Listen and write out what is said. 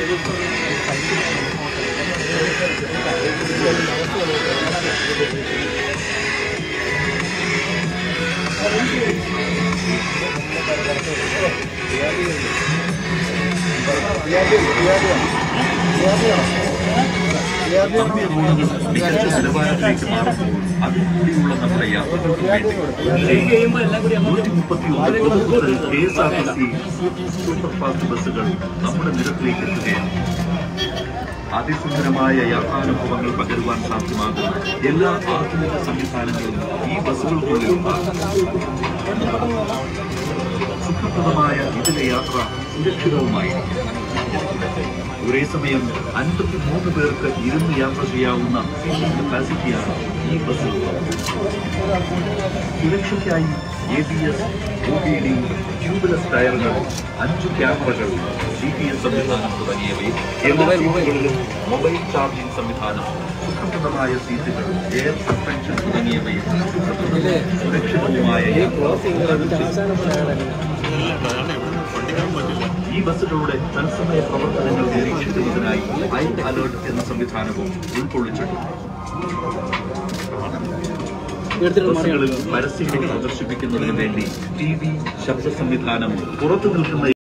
ഭവ്യ റോഡുകൾ മികച്ച നിലവാരത്തിലേക്ക് മാറുമ്പോൾ അതിലൂടെയുള്ള നമ്മുടെ യാത്രകൾക്ക് വേണ്ടി നൂറ്റി മുപ്പത്തി ഒന്ന് K S R T C super fast ബസ്സുകൾ നമ്മുടെ നിരത്തിലേക്ക് എത്തുകയാണ് അതിസുന്ദരമായ യാത്രാനുഭവങ്ങൾ പകരുവാൻ സാധ്യമാകുന്ന എല്ലാ ആധുനിക സംവിധാനങ്ങളും ഈ ബസ്സുകൾക്കുള്ളിൽ ഉണ്ടാകും. സുഖപ്രദമായ ഇതിലെ യാത്ര സുരക്ഷിതവുമായിരിക്കും ഒരേ സമയം അൻപത്തിമൂന്ന് പേർക്ക് ഇരുന്ന് യാത്ര ചെയ്യാവുന്ന സീറ്റിംഗ് കപ്പാസിറ്റിയാണ് ഈ ബസ്സിൽ സുരക്ഷയ്ക്കായി A B S O B D tubeless ടയറുകൾ അഞ്ച് ക്യാമറകൾ ജി പി എസ് സംവിധാനം തുടങ്ങിയവയും എല്ലാ സീറ്റുകളിലും മൊബൈൽ ചാർജിംഗ് സംവിധാനം സുഖപ്രദമായ സീറ്റുകൾ എയർ സസ്പെൻഷൻ തുടങ്ങിയവയും സുഖപ്രദവും സുരക്ഷിതവുമായ ഈ ബസ്സുകളുടെ തത്സമയ പ്രവർത്തനങ്ങൾ നിരീക്ഷിക്കുന്നതിനായി ഐ അലേർട്ട് എന്ന സംവിധാനവും ഉൾക്കൊള്ളിച്ചിട്ടുണ്ട് ബസ്സുകളിൽ പരസ്യങ്ങൾ പ്രദർശിപ്പിക്കുന്നതിന് വേണ്ടി ടി വി ശബ്ദ സംവിധാനം പുറത്തു നിൽക്കുന്ന